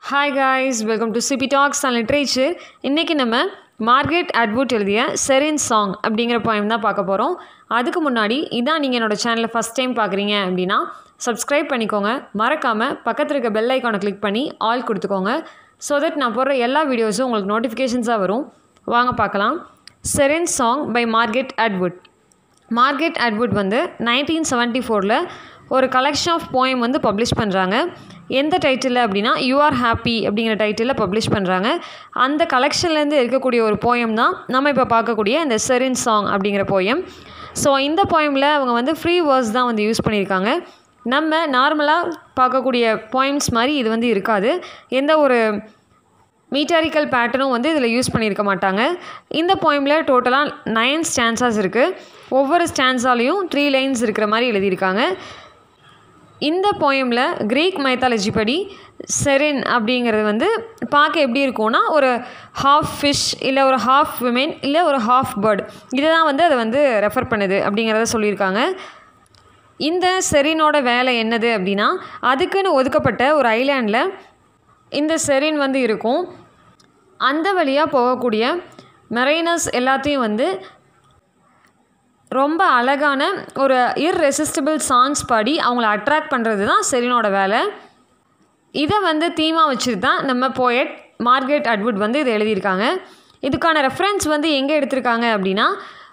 hi guys welcome to Sibi talks and literature இன்றைக்கி நம்ம Margaret Atwood எழுதிய செரின் சாங் அப்படிங்கிற போயம் தான் பார்க்க போகிறோம் அதுக்கு முன்னாடி இதான் நீங்கள் என்னோடய சேனலை ஃபஸ்ட் டைம் பார்க்குறீங்க அப்படின்னா சப்ஸ்கிரைப் பண்ணிக்கோங்க மறக்காமல் பக்கத்தில் இருக்க பெல் ஐக்கானை கிளிக் பண்ணி ஆல் கொடுத்துக்கோங்க ஸோ தட் நான் போடுற எல்லா வீடியோஸும் உங்களுக்கு நோட்டிஃபிகேஷன்ஸாக வரும் வாங்க பார்க்கலாம் siren song by Margaret Atwood Margaret Atwood வந்து நைன்டீன் செவன்ட்டி ஃபோரில் ஒரு கலெக்ஷன் ஆஃப் போயம் வந்து பப்ளிஷ் பண்ணுறாங்க எந்த டைட்டிலில் அப்படின்னா யூ ஆர் ஹாப்பி அப்படிங்கிற டைட்டிலில் பப்ளிஷ் பண்ணுறாங்க அந்த கலெக்ஷன்லேருந்து இருக்கக்கூடிய ஒரு போயம் தான் நம்ம இப்போ பார்க்கக்கூடிய இந்த செரின் சாங் அப்படிங்கிற போயம் ஸோ இந்த போயமில் அவங்க வந்து ஃப்ரீ வேர்ஸ் தான் வந்து யூஸ் பண்ணியிருக்காங்க நம்ம நார்மலாக பார்க்கக்கூடிய போயம்ஸ் மாதிரி இது வந்து இருக்காது எந்த ஒரு மீட்டாரிக்கல் பேட்டர்னும் வந்து இதில் யூஸ் பண்ணியிருக்க மாட்டாங்க இந்த போயமில் டோட்டலாக நைன் ஸ்டான்சாஸ் இருக்குது ஒவ்வொரு ஸ்டான்ஸாலையும் த்ரீ லைன்ஸ் இருக்கிற மாதிரி எழுதியிருக்காங்க இந்த போயமில் க்ரீக் மைத்தாலஜி படி செரின் அப்படிங்கிறது வந்து பார்க்க எப்படி இருக்கும்னா ஒரு ஹாஃப் ஃபிஷ் இல்லை ஒரு ஹாஃப் விமென் இல்லை ஒரு ஹாஃப் பேர்ட் இதை தான் வந்து அதை வந்து ரெஃபர் பண்ணுது அப்படிங்கிறத சொல்லியிருக்காங்க இந்த செரினோட வேலை என்னது அப்படின்னா அதுக்குன்னு ஒதுக்கப்பட்ட ஒரு ஐலாண்டில் இந்த செரின் வந்து இருக்கும் அந்த வழியாக போகக்கூடிய மெரைனஸ் எல்லாத்தையும் வந்து ரொம்ப அழகான ஒரு இர்ரெசிஸ்டிபிள் சாங்ஸ் பாடி அவங்கள அட்ராக்ட் பண்ணுறது தான் செரினோட வேலை இதை வந்து தீமாக வச்சுட்டு தான் நம்ம போயட் மார்கரெட் அட்வுட் வந்து இதை எழுதியிருக்காங்க இதுக்கான ரெஃபரன்ஸ் வந்து எங்கே எடுத்திருக்காங்க அப்படின்னா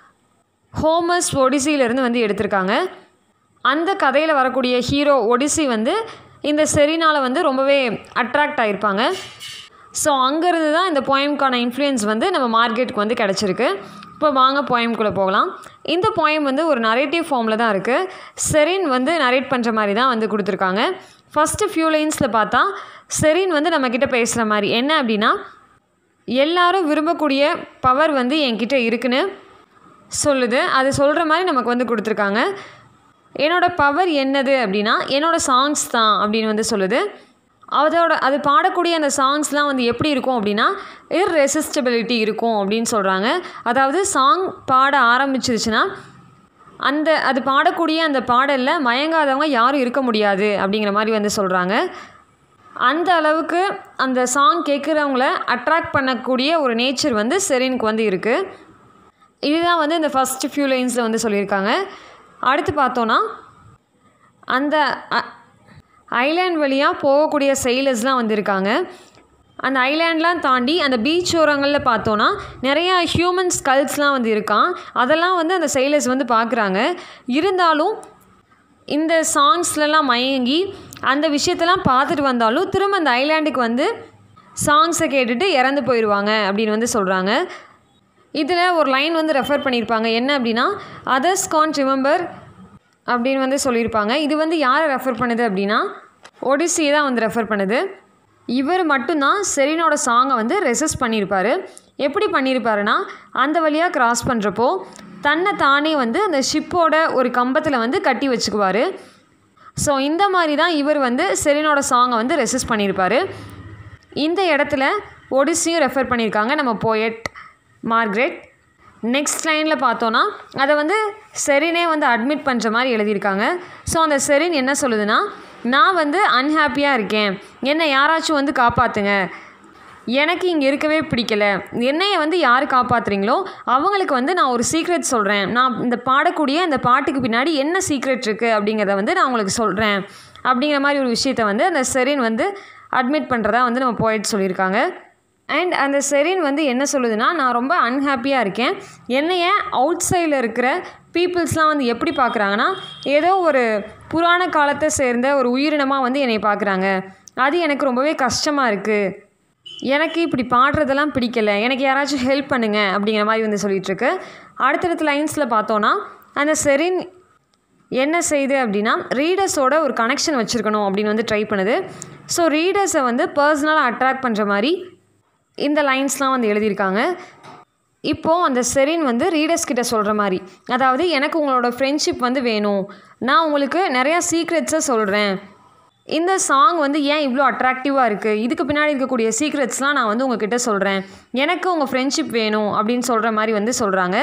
ஹோமஸ் ஒடிசியிலேருந்து வந்து எடுத்திருக்காங்க அந்த கதையில் வரக்கூடிய ஹீரோ ஒடிசி வந்து இந்த செரினால் வந்து ரொம்பவே அட்ராக்ட் ஆகிருப்பாங்க ஸோ அங்கேருந்து தான் இந்த போயம்க்கான இன்ஃப்ளூயன்ஸ் வந்து நம்ம மார்க்கெட்டுக்கு வந்து கிடச்சிருக்கு இப்போ வாங்க போயம்குள்ளே போகலாம் இந்த போயம் வந்து ஒரு நரேட்டிவ் ஃபார்மில் தான் இருக்குது செரின் வந்து நரேட் பண்ணுற மாதிரி தான் வந்து கொடுத்துருக்காங்க ஃபஸ்ட்டு ஃபியூ லைன்ஸில் பார்த்தா செரின் வந்து நம்மக்கிட்ட பேசுகிற மாதிரி என்ன அப்படின்னா எல்லாரும் விரும்பக்கூடிய பவர் வந்து என்கிட்ட இருக்குன்னு சொல்லுது அது சொல்கிற மாதிரி நமக்கு வந்து கொடுத்துருக்காங்க என்னோடய பவர் என்னது அப்படின்னா என்னோடய சாங்ஸ் தான் அப்படின்னு வந்து சொல்லுது அதோட அது பாடக்கூடிய அந்த சாங்ஸ்லாம் வந்து எப்படி இருக்கும் அப்படின்னா இர்ரெசிஸ்டபிலிட்டி இருக்கும் அப்படின்னு சொல்கிறாங்க அதாவது சாங் பாட ஆரம்பிச்சிருச்சுன்னா அந்த அது பாடக்கூடிய அந்த பாடலில் மயங்காதவங்க யாரும் இருக்க முடியாது அப்படிங்கிற மாதிரி வந்து சொல்கிறாங்க அந்த அளவுக்கு அந்த சாங் கேட்குறவங்கள அட்ராக்ட் பண்ணக்கூடிய ஒரு நேச்சர் வந்து செரினுக்கு வந்து இருக்குது இதுதான் வந்து இந்த ஃபஸ்ட் ஃபியூ லைன்ஸில் வந்து சொல்லியிருக்காங்க அடுத்து பார்த்தோன்னா அந்த ஐலாண்ட் வழியாக போகக்கூடிய செயலர்ஸ்லாம் வந்திருக்காங்க அந்த ஐலாண்ட்லாம் தாண்டி அந்த பீச் ஓரங்களில் பார்த்தோன்னா நிறையா ஹியூமன் ஸ்கல்ஸ்லாம் வந்து இருக்கான் அதெல்லாம் வந்து அந்த செயலர்ஸ் வந்து பார்க்குறாங்க இருந்தாலும் இந்த சாங்ஸ்லலாம் மயங்கி அந்த விஷயத்தெல்லாம் பார்த்துட்டு வந்தாலும் திரும்ப அந்த ஐலாண்டுக்கு வந்து சாங்ஸை கேட்டுட்டு இறந்து போயிடுவாங்க அப்படின்னு வந்து சொல்கிறாங்க இதில் ஒரு லைன் வந்து ரெஃபர் பண்ணியிருப்பாங்க என்ன அப்படின்னா அதர்ஸ் கான்ட் ரிமெம்பர் அப்படின்னு வந்து சொல்லியிருப்பாங்க இது வந்து யாரை ரெஃபர் பண்ணுது அப்படின்னா ஒடிசியை தான் வந்து ரெஃபர் பண்ணுது இவர் மட்டும்தான் செரினோட சாங்கை வந்து ரெசஸ் பண்ணியிருப்பார் எப்படி பண்ணியிருப்பாருன்னா அந்த வழியாக கிராஸ் பண்ணுறப்போ தன்னை தானே வந்து அந்த ஷிப்போட ஒரு கம்பத்தில் வந்து கட்டி வச்சுக்குவார் ஸோ இந்த மாதிரி தான் இவர் வந்து செரினோட சாங்கை வந்து ரெசஸ் பண்ணியிருப்பார் இந்த இடத்துல ஒடிசியும் ரெஃபர் பண்ணியிருக்காங்க நம்ம போயட் மார்க்ரெட் நெக்ஸ்ட் லைனில் பார்த்தோன்னா அதை வந்து செரினே வந்து அட்மிட் பண்ணுற மாதிரி எழுதியிருக்காங்க ஸோ அந்த செரின் என்ன சொல்லுதுன்னா நான் வந்து அன்ஹாப்பியாக இருக்கேன் என்னை யாராச்சும் வந்து காப்பாற்றுங்க எனக்கு இங்கே இருக்கவே பிடிக்கல என்னையை வந்து யார் காப்பாற்றுறீங்களோ அவங்களுக்கு வந்து நான் ஒரு சீக்ரெட் சொல்கிறேன் நான் இந்த பாடக்கூடிய இந்த பாட்டுக்கு பின்னாடி என்ன சீக்ரெட் இருக்குது அப்படிங்கிறத வந்து நான் உங்களுக்கு சொல்கிறேன் அப்படிங்கிற மாதிரி ஒரு விஷயத்த வந்து அந்த செரின் வந்து அட்மிட் பண்ணுறதா வந்து நம்ம போயிட்டு சொல்லியிருக்காங்க அண்ட் அந்த செரின் வந்து என்ன சொல்லுதுன்னா நான் ரொம்ப அன்ஹாப்பியாக இருக்கேன் என்னைய அவுட் சைடில் இருக்கிற பீப்புள்ஸ்லாம் வந்து எப்படி பார்க்குறாங்கன்னா ஏதோ ஒரு புராண காலத்தை சேர்ந்த ஒரு உயிரினமாக வந்து என்னை பார்க்குறாங்க அது எனக்கு ரொம்பவே கஷ்டமாக இருக்குது எனக்கு இப்படி பாடுறதெல்லாம் பிடிக்கல எனக்கு யாராச்சும் ஹெல்ப் பண்ணுங்க அப்படிங்கிற மாதிரி வந்து சொல்லிகிட்ருக்கு அடுத்தடுத்த லைன்ஸில் பார்த்தோன்னா அந்த செரின் என்ன செய்யுது அப்படின்னா ரீடர்ஸோட ஒரு கனெக்ஷன் வச்சுருக்கணும் அப்படின்னு வந்து ட்ரை பண்ணுது ஸோ ரீடர்ஸை வந்து பர்சனலாக அட்ராக்ட் பண்ணுற மாதிரி இந்த லைன்ஸ்லாம் வந்து எழுதியிருக்காங்க இப்போது அந்த செரின் வந்து ரீடர்ஸ் கிட்ட சொல்கிற மாதிரி அதாவது எனக்கு உங்களோட ஃப்ரெண்ட்ஷிப் வந்து வேணும் நான் உங்களுக்கு நிறையா சீக்ரெட்ஸை சொல்கிறேன் இந்த சாங் வந்து ஏன் இவ்வளோ அட்ராக்டிவாக இருக்குது இதுக்கு பின்னாடி இருக்கக்கூடிய சீக்ரெட்ஸ்லாம் நான் வந்து உங்ககிட்ட சொல்கிறேன் எனக்கு உங்கள் ஃப்ரெண்ட்ஷிப் வேணும் அப்படின்னு சொல்கிற மாதிரி வந்து சொல்கிறாங்க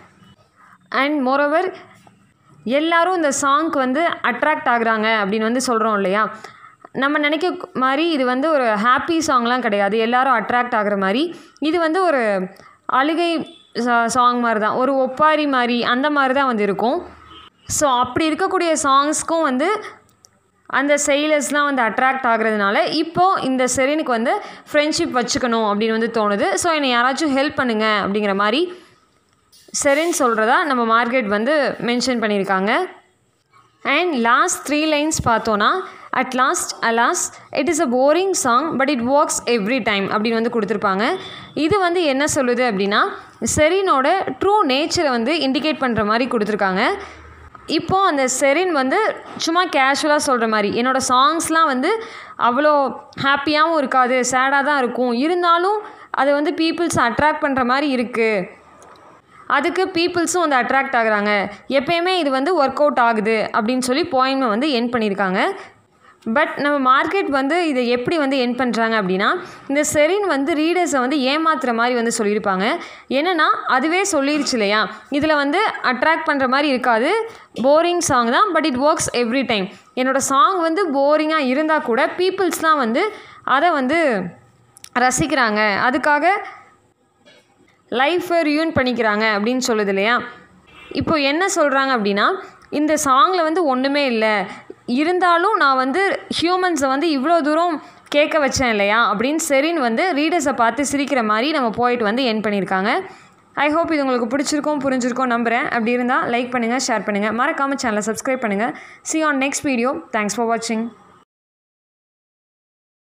அண்ட் மோரோவர் எல்லாரும் இந்த சாங்க்கு வந்து அட்ராக்ட் ஆகுறாங்க அப்படின்னு வந்து சொல்கிறோம் இல்லையா நம்ம நினைக்க மாதிரி இது வந்து ஒரு ஹாப்பி சாங்லாம் கிடையாது எல்லாரும் அட்ராக்ட் ஆகுற மாதிரி இது வந்து ஒரு அழுகை சாங் மாதிரி தான் ஒரு ஒப்பாரி மாதிரி அந்த மாதிரி தான் வந்து இருக்கும் ஸோ அப்படி இருக்கக்கூடிய சாங்ஸ்க்கும் வந்து அந்த செயலர்ஸ்லாம் வந்து அட்ராக்ட் ஆகுறதுனால இப்போது இந்த செரீனுக்கு வந்து ஃப்ரெண்ட்ஷிப் வச்சுக்கணும் அப்படின்னு வந்து தோணுது ஸோ என்னை யாராச்சும் ஹெல்ப் பண்ணுங்க அப்படிங்கிற மாதிரி செரின் சொல்கிறதா நம்ம மார்க்கெட் வந்து மென்ஷன் பண்ணியிருக்காங்க அண்ட் லாஸ்ட் த்ரீ லைன்ஸ் பார்த்தோன்னா at last alas it is a boring song but it works every time அப்படின்னு வந்து கொடுத்துருப்பாங்க இது வந்து என்ன சொல்லுது அப்படின்னா செரினோட ட்ரூ நேச்சரை வந்து இண்டிகேட் பண்ணுற மாதிரி கொடுத்துருக்காங்க இப்போது அந்த செரின் வந்து சும்மா கேஷுவலாக சொல்கிற மாதிரி என்னோடய சாங்ஸ்லாம் வந்து அவ்வளோ ஹாப்பியாகவும் இருக்காது சேடாக தான் இருக்கும் இருந்தாலும் அது வந்து பீப்புள்ஸ் அட்ராக்ட் பண்ணுற மாதிரி இருக்குது அதுக்கு பீப்புள்ஸும் வந்து அட்ராக்ட் ஆகுறாங்க எப்பயுமே இது வந்து ஒர்க் அவுட் ஆகுது அப்படின்னு சொல்லி போயமை வந்து என் பண்ணியிருக்காங்க பட் நம்ம மார்க்கெட் வந்து இதை எப்படி வந்து என் பண்ணுறாங்க அப்படின்னா இந்த செரின் வந்து ரீடர்ஸை வந்து ஏமாத்துற மாதிரி வந்து சொல்லியிருப்பாங்க என்னென்னா அதுவே சொல்லிருச்சு இல்லையா இதில் வந்து அட்ராக்ட் பண்ணுற மாதிரி இருக்காது போரிங் சாங் தான் but it works every time என்னோடய சாங் வந்து போரிங்காக இருந்தால் கூட பீப்புள்ஸ்லாம் வந்து அதை வந்து ரசிக்கிறாங்க அதுக்காக லைஃப்பை ரியூன் பண்ணிக்கிறாங்க அப்படின்னு சொல்லுது இல்லையா இப்போ என்ன சொல்கிறாங்க அப்படின்னா இந்த சாங்கில் வந்து ஒன்றுமே இல்லை இருந்தாலும் நான் வந்து ஹியூமன்ஸை வந்து இவ்வளோ தூரம் கேட்க வச்சேன் இல்லையா அப்படின்னு சரின்னு வந்து ரீடர்ஸை பார்த்து சிரிக்கிற மாதிரி நம்ம போயிட்டு வந்து என் பண்ணியிருக்காங்க ஐ ஹோப் இது உங்களுக்கு பிடிச்சிருக்கும் புரிஞ்சிருக்கும் நம்புகிறேன் அப்படி இருந்தால் லைக் பண்ணுங்கள் ஷேர் பண்ணுங்கள் மறக்காமல் சேனலை சப்ஸ்கிரைப் பண்ணுங்கள் see on next video thanks for வாட்சிங்